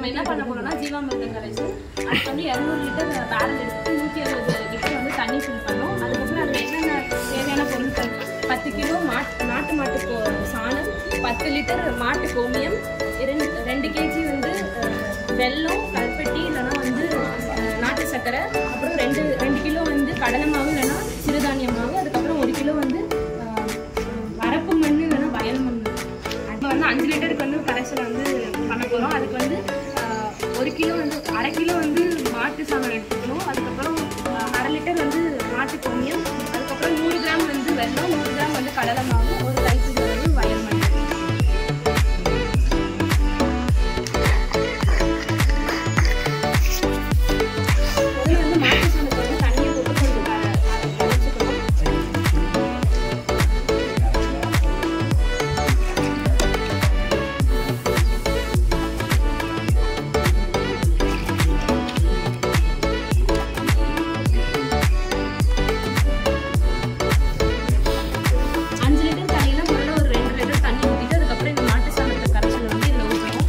நம்ம என்ன பண்ண போறோம்னா ஜீவாமிர்தம் கரைசல் அதுக்கு வந்து இரநூறு லிட்டர் பேரல் எடுத்து நூற்றி அறுபது லிட்டர் வந்து தண்ணி ஃபில் பண்ணோம் அதுக்கப்புறம் அதில் என்னென்ன தேவையான பொருட்கள் பத்து கிலோ மாட்டு நாட்டு மாட்டு கோ- சாணம் பத்து லிட்டர் மாட்டு கோமியம் இரண்டு ரெண்டு கேஜி வந்து அஹ், வெல்லம் கருப்பட்டி இல்லைன்னா வந்து அஹ், நாட்டு சர்க்கரை அப்புறம் ரெண்டு ரெண்டு கிலோ வந்து கடலை மாவு இல்லைன்னா சிறுதானிய மாவு அதுக்கப்புறம் ஒரு கிலோ வந்து அஹ், வரப்பு மண் இல்லைன்னா வயல் மண் அது வந்து அஞ்சு லிட்டருக்கு வந்து கரைசல் வந்து பண்ண போகிறோம் அதுக்கு வந்து ஆஹ், ஒரு கிலோ வந்து அரை கிலோ வந்து மாட்டு சாணம் எடுத்துக்கணும் அதுக்கப்புறம் ஆஹ், அரை லிட்டர் வந்து மாட்டு கோமியம் அதுக்கப்புறம் நூறு கிராம் வந்து வெல்லம் நூறு கிராம் வந்து கடலை மாவு ஒரு கைப்பிடி வந்து வயல் மண் முதல்ல வந்து மாட்டு சாணத்தை வந்து தண்ணியை போட்டு கொஞ்சம் க- கரைச்சிக்கணும் அஞ்சு லிட்டர் தண்ணியில முதல்ல ஒரு ரெண்டு லிட்டர் தண்ணி ஊற்றிட்டு அதுக்கப்புறம் இந்த மாட்டு சாணத்தை கரைச்சல் வந்து இதில் ஊற்றணும்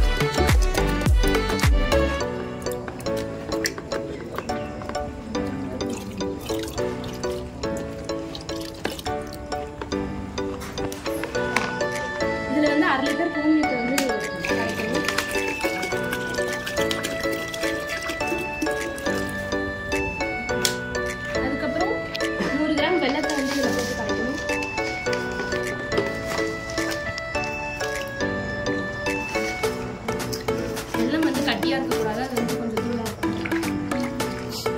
இதில் வந்து அரை லிட்டர் கோமியத்தை வந்து கரைக்கணும் அதுக்கப்புறம் நூறு கிராம் வெள்ளத்தை வந்து இதில் போட்டு கரைக்கணும் வெள்ளம் வந்து கட்டியாக இருக்கக்கூடாது அது வந்து கொஞ்சம் தூளாக இருக்கும்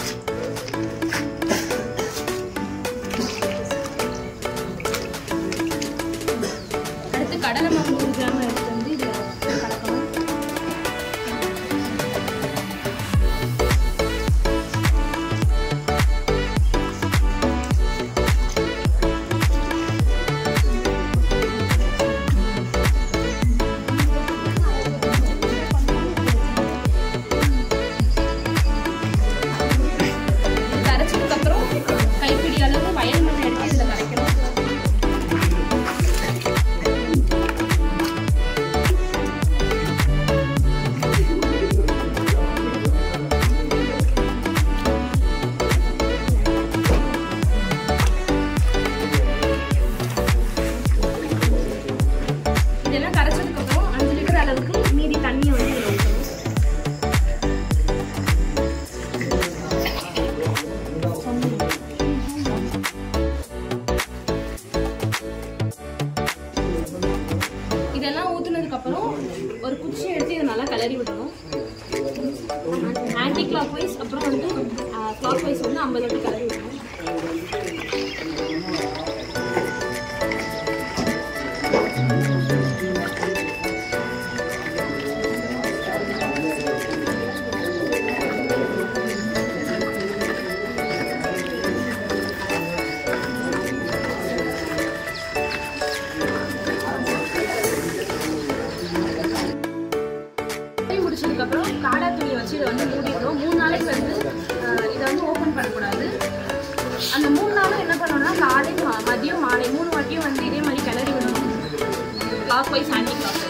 அடுத்து கடலை மாவு நூறு கிராம் எடுத்து வந்து இதில் கலக்கணும் இது கரைச்சதுக்கு அப்புறம் கைப்பிடி அளவு வயல் மண் எடுத்து இதில் கரைக்கணும் இதெல்லாம் கரைச்சதுக்கு அப்புறம் அஞ்சு லிட்டர் அளவுக்கு மீதி தண்ணியை வந்து இதில் ஊற்றணும் இதெல்லாம் ஊத்துனதுக்கு அப்புறம் ஒரு குச்சி எடுத்து இதை நல்லா கிளறி விடணும் ஆன்டி கிளாக் வைஸ் அப்புறம் வந்து கிளாக் வைஸ் வந்து ஐம்பது வாட்டி கிளறி விடணும் கறி முடிச்சதுக்கப்புறம் காடா துணியை வச்சு இதை வந்து மூடிடுறோம் மூணு நாளைக்கு வந்து அஹ், இதை வந்து ஓப்பன் பண்ணக்கூடாது அந்த மூணு நாளும் என்ன பண்ணணும்னா காலை ம- மதியம் மாலை மூணு வாட்டியும் வந்து இதே மாதிரி கிளறி விடணும் கிளாக் வைஸ் ஆன்டி கிளாக்